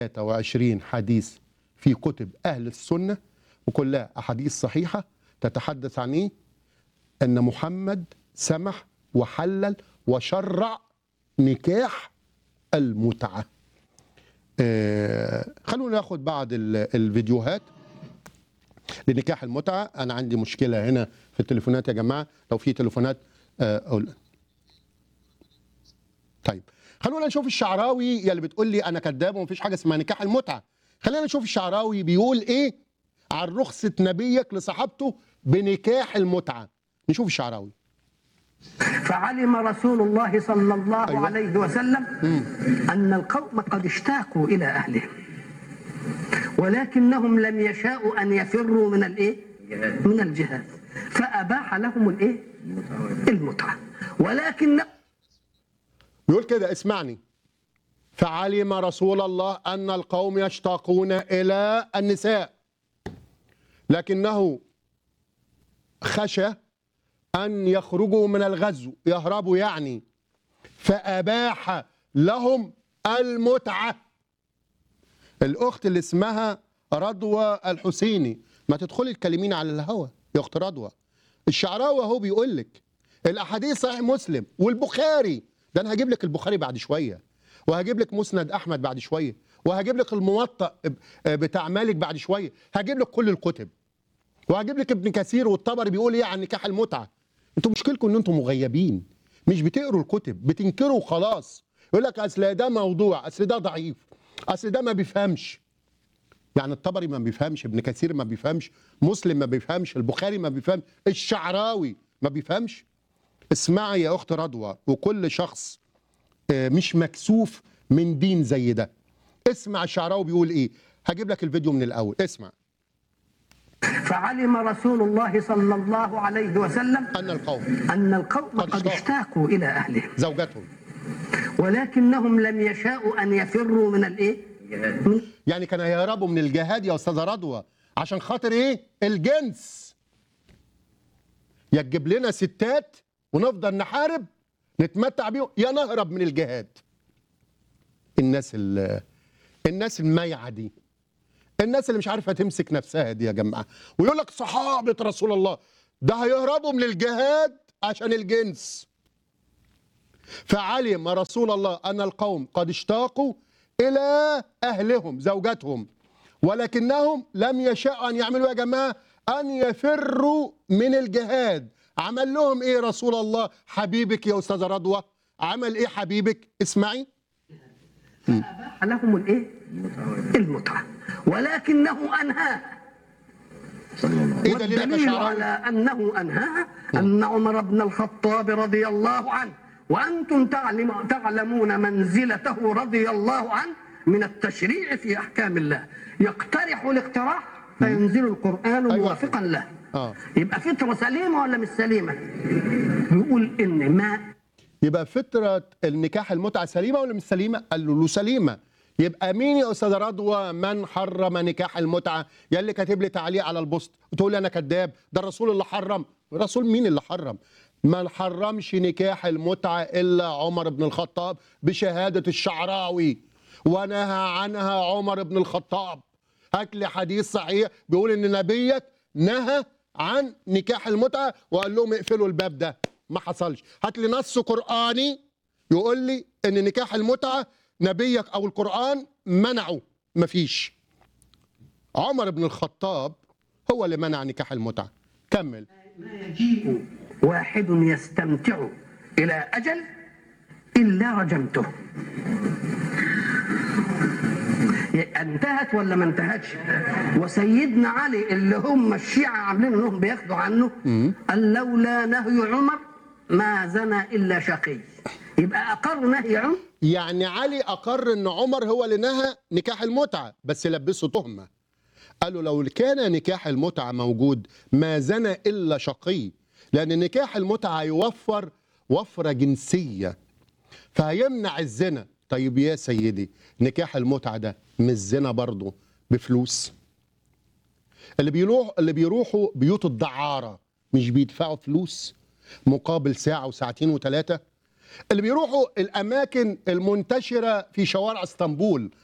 23 حديث في كتب أهل السنة وكلها أحاديث صحيحة تتحدث عن إيه؟ أن محمد سمح وحلل وشرع نكاح المتعة آه خلونا ناخد بعض ال- الفيديوهات لنكاح المتعة أنا عندي مشكلة هنا في التليفونات يا جماعة لو في تليفونات آه أقول طيب خلونا نشوف الشعراوي يلي بتقول لي انا كذاب ومفيش حاجه اسمها نكاح المتعه خلينا نشوف الشعراوي بيقول ايه عن رخصه نبيك لصحابته بنكاح المتعه نشوف الشعراوي فعلم رسول الله صلى الله أيوة. أيوة. عليه وسلم أن القوم قد اشتاقوا إلى أهلهم ولكنهم لم يشاءوا أن يفروا من الإيه؟ من الجهاد فأباح لهم الإيه؟ المتعة ولكن بيقول كده اسمعني فعلم رسول الله ان القوم يشتاقون الى النساء لكنه خشى ان يخرجوا من الغزو يهربوا يعني فاباح لهم المتعه الاخت اللي اسمها رضوى الحسيني ما تدخلي تكلمين على الهوا يا اخت رضوى الشعراوي اهو بيقول لك الاحاديث صحيح مسلم والبخاري ده انا هجيب لك البخاري بعد شويه وهجيب لك مسند احمد بعد شويه وهجيب لك الموطأ ب- بتاع مالك بعد شويه هجيب لك كل الكتب وهجيب لك ابن كثير والطبري بيقول ايه عن نكاح المتعه انتوا مشكلكم ان انتوا مغيبين مش بتقروا الكتب بتنكروا وخلاص يقول لك اصل ده موضوع اصل ده ضعيف اصل ده ما بيفهمش يعني الطبري ما بيفهمش ابن كثير ما بيفهمش مسلم ما بيفهمش البخاري ما بيفهمش الشعراوي ما بيفهمش اسمعي يا اخت رضوى وكل شخص آه، مش مكسوف من دين زي ده اسمع الشعراوي بيقول ايه هجيب لك الفيديو من الاول اسمع فعلم رسول الله صلى الله عليه وسلم ان القوم أن القوم قد قد اشتاقوا. اشتاقوا إلى أهلهم زوجاتهم ولكنهم لم يشاءوا أن يفروا من الإيه؟ من يعني كانوا يهربوا من الجهاد يا استاذه رضوى عشان خاطر ايه الجنس يا تجيب لنا ستات ونفضل نحارب نتمتع بيهم يا نهرب من الجهاد الناس ال- الناس الميعه دي الناس اللي مش عارفه تمسك نفسها دي يا جماعه ويقول لك صحابه رسول الله ده هيهربوا من الجهاد عشان الجنس فعلم رسول الله ان القوم قد اشتاقوا الى اهلهم زوجاتهم ولكنهم لم يشاءوا ان يعملوا يا جماعه ان يفروا من الجهاد عمل لهم ايه رسول الله حبيبك يا استاذه رضوى عمل ايه حبيبك اسمعي أباح لهم الإيه؟ المتعة ولكنه أنهاها ايه دليلك يا والدليل شعراوي على أنه أنهاها أن عمر بن الخطاب رضي الله عنه وأنتم تعلم تعلمون منزلته رضي الله عنه من التشريع في أحكام الله يقترح الاقتراح فينزل القرآن أيوة. موافقا له اه يبقى فطرة سليمة ولا مش سليمة؟ يقول إن ما يبقى فترة النكاح المتعة سليمة ولا مش سليمة؟ قال له له سليمة يبقى مين يا أستاذ رضوى من حرم نكاح المتعة؟ يا اللي كاتب لي تعليق على البوست وتقول لي أنا كذاب ده الرسول اللي حرم الرسول مين اللي حرم؟ ما حرمش نكاح المتعة إلا عمر بن الخطاب بشهادة الشعراوي ونهى عنها عمر بن الخطاب هات لي حديث صحيح بيقول إن نبيك نهى عن نكاح المتعة وقال لهم اقفلوا الباب ده ما حصلش هات لي نص قرآني يقول لي ان نكاح المتعة نبيك او القرآن منعه مفيش عمر بن الخطاب هو اللي منع نكاح المتعة كمل ما يجيء واحد يستمتع إلى أجل إلا رجمته انتهت ولا ما انتهتش وسيدنا علي اللي هم الشيعة عاملين انهم بياخدوا عنه قال لولا نهي عمر ما زنى الا شقي يبقى اقر نهي عمر يعني علي اقر ان عمر هو اللي نهى نكاح المتعة بس لبسه تهمة قالوا لو كان نكاح المتعة موجود ما زنى الا شقي لان نكاح المتعة يوفر وفرة جنسية فهيمنع الزنا طيب يا سيدي نكاح المتعة ده مش زنا برضه بفلوس اللي بيروح اللي بيروحوا بيوت الدعارة مش بيدفعوا فلوس مقابل ساعة وساعتين وثلاثة اللي بيروحوا الأماكن المنتشرة في شوارع اسطنبول